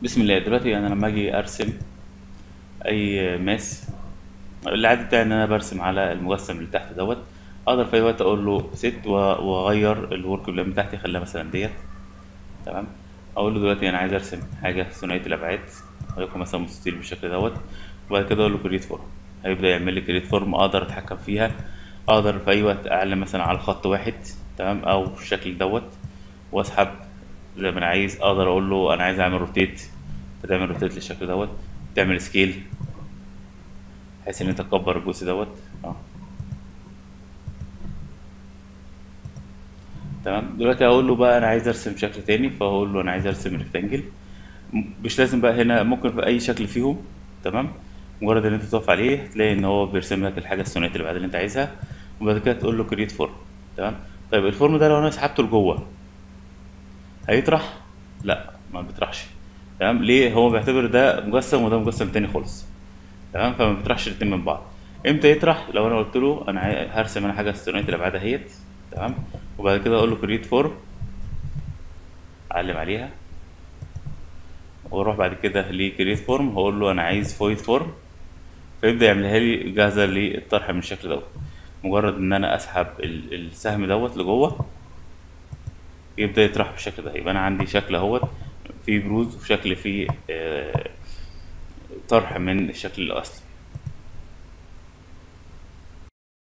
بسم الله دلوقتي انا لما اجي ارسم اي ماس العادي بتاعي ان انا برسم على المجسم اللي تحت دوت اقدر في اي وقت اقول له ست واغير الورك بلان بتاعتي اخليها مثلا ديت تمام اقول له دلوقتي انا عايز ارسم حاجه ثنائيه الابعاد وليكن مثلا مستطيل بالشكل دوت وبعد كده اقول له كريت فورم هيبدا يعمل لي كريت فورم اقدر اتحكم فيها اقدر في اي وقت اعلم مثلا على خط واحد تمام او الشكل دوت واسحب زي ما انا عايز اقدر اقول له انا عايز اعمل روتيت فتعمل روتيت للشكل دوت تعمل سكيل بحيث ان انت تكبر الجزء دوت اه تمام دلوقتي هقول له بقى انا عايز ارسم شكل تاني فهقول له انا عايز ارسم ريكتانجل م- مش لازم بقى هنا ممكن في اي شكل فيهم تمام مجرد ان انت تقف عليه هتلاقي ان هو بيرسم لك الحاجه الثنائيه اللي بعد اللي انت عايزها وبعد كده تقول له كريت فورم تمام طيب الفورم ده لو انا سحبته لجوه هيطرح لا ما بيطرحش تمام ليه هو بيعتبر ده مجسم وده مجسم تاني خالص تمام فما بيطرحش الاتنين من بعض امتى يطرح لو انا قلت له انا عاي- هرسم انا حاجه ثنائيه الابعاد اهيت تمام وبعد كده اقول له كريت فورم اعلم عليها واروح بعد كده لكريت فورم هقول له انا عايز فويد فورم فيبدا يعملها لي جاهزه للطرح من الشكل دوت مجرد ان انا اسحب ال- السهم دوت لجوه يبدا يطرح بالشكل ده يبقى انا عندي شكل اهوت فيه بروز وشكل فيه آه، طرح من الشكل الاصلي